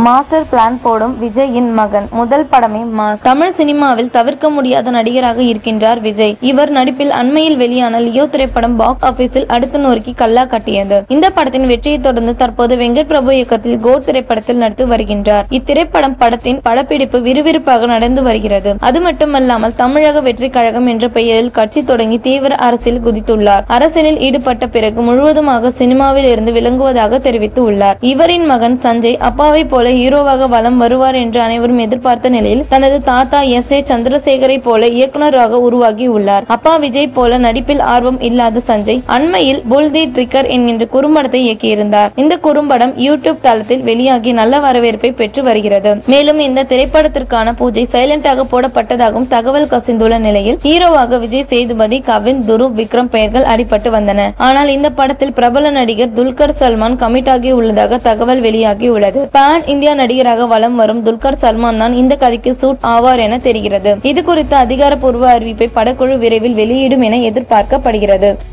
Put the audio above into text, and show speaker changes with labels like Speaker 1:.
Speaker 1: master plan போடும் விஜயின் மகன் முதல் படமே மாஸ் தமிழ் சினிமாவில் தவிர்க்க முடியாத நடிகராக இருக்கின்றார் விஜய் இவர் நடிப்பில் அண்மையில் வெளியான லியோ திரைப்படம் பாக்ஸ் ஆபீஸில் அடுத்து நோக்கி கல்லா கட்டியது இந்த படத்தின் வெற்றியை தொடர்ந்து தற்போது வெங்கட் பிரபு இயக்கத்தில் கோட் திரைப்படத்தில் நடித்து வருகின்றார் இத்திரைப்படம் படத்தின் படப்பிடிப்பு விறுவிறுப்பாக நடந்து வருகிறது அது மட்டுமல்லாமல் தமிழக வெற்றி கழகம் என்ற பெயரில் கட்சி தொடங்கி தீவிர அரசியல் குதித்துள்ளார் அரசியலில் ஈடுபட்ட பிறகு முழுவதுமாக சினிமாவில் இருந்து விளங்குவதாக தெரிவித்து உள்ளார் இவரின் மகன் சஞ்சய் அப்பாவை போல ஹீரோவாக வலம் வருவார் என்று அனைவரும் எதிர்பார்த்த நிலையில் தனது தாத்தா எஸ் ஏ சந்திரசேகரை போல இயக்குனராக உருவாகி உள்ளார் அப்பா விஜய் போல நடிப்பில் ஆர்வம் இல்லாத சஞ்சய் அண்மையில் புல் தி ட்ரிக்கர் என்கின்ற குறும்படத்தை இயக்கியிருந்தார் இந்த குறும்படம் யூடியூப் தளத்தில் வெளியாகி நல்ல வரவேற்பை பெற்று வருகிறது மேலும் இந்த திரைப்படத்திற்கான பூஜை சைலண்டாக போடப்பட்டதாகவும் தகவல் கசிந்துள்ள நிலையில் ஹீரோவாக விஜய் சேதுபதி கவின் துரு விக்ரம் பெயர்கள் அடிபட்டு வந்தன ஆனால் இந்த படத்தில் பிரபல நடிகர் துல்கர் சல்மான் கமிட் ஆகி உள்ளதாக தகவல் வெளியாகி உள்ளது பான் இந்தியா நடிகராக வலம் வரும் துல்கர் சல்மான் தான் இந்த கதைக்கு சூட் ஆவார் என தெரிகிறது இது குறித்த அதிகாரப்பூர்வ அறிவிப்பை படக்குழு விரைவில் வெளியிடும் என எதிர்பார்க்கப்படுகிறது